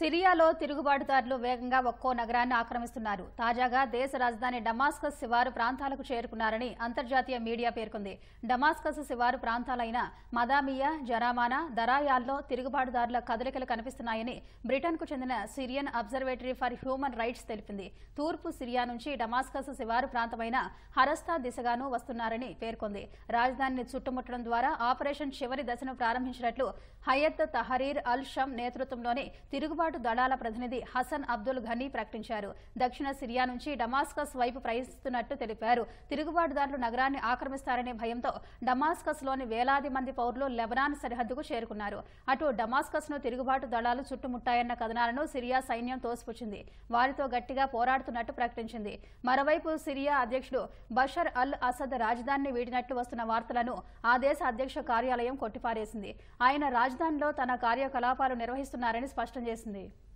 సిరియాలో తిరుగుబాటుదారులు వేగంగా ఒక్కో నగరాన్ని ఆక్రమిస్తున్నారు తాజాగా దేశ రాజధాని డమాస్కస్ శివారు ప్రాంతాలకు చేరుకున్నారని అంతర్జాతీయ మీడియా పేర్కొంది డమాస్కస్ శివారు ప్రాంతాలైన మదామియా జరామానా దరాయాల్లో తిరుగుబాటుదారుల కదలికలు కనిపిస్తున్నాయని బ్రిటన్కు చెందిన Syrian observatory for human rights తెలిపింది తూర్పు సిరియా నుంచి డమాస్కస్ శివారు ప్రాంతమైన హరస్తా దిశగాను వస్తున్నారని పేర్కొంది రాజధానిని చుట్టుముట్టడం ద్వారా ఆపరేషన్ చివరి దశను ప్రారంభించినట్లు హయత్ తహరీర్ అల్ షమ్ నేతృత్వంలోని తిరుగుబాటు దళాల ప్రతినిధి హసన్ అబ్దుల్ ఘనీ ప్రకటించారు దక్షిణ సిరియా నుంచి డమాస్కస్ వైపు ప్రయాణిస్తున్నట్టు తెలిపారు తిరుగుబాటుదారులు నగరాన్ని ఆక్రమిస్తారనే భయంతో డమాస్కస్ లోని వేలాది మంది పౌరులు లెబనాన్ సరిహద్దుకు చేరుకున్నారు అటు డమాస్కస్ ను తిరుగుబాటు దళాలు చుట్టుముట్టాయన్న కథనాలను సిరియా సైన్యం తోసిపుచ్చింది వారితో గట్టిగా పోరాడుతున్నట్టు ప్రకటించింది మరోవైపు సిరియా అధ్యక్షుడు బషర్ అల్ అసద్ రాజధానిని వీడినట్లు వస్తున్న వార్తలను ఆ దేశ అధ్యక్ష కార్యాలయం కొట్టిపారేసింది ఆయన రాజధానిలో తన కార్యకలాపాలు నిర్వహిస్తున్నారని స్పష్టం చేసింది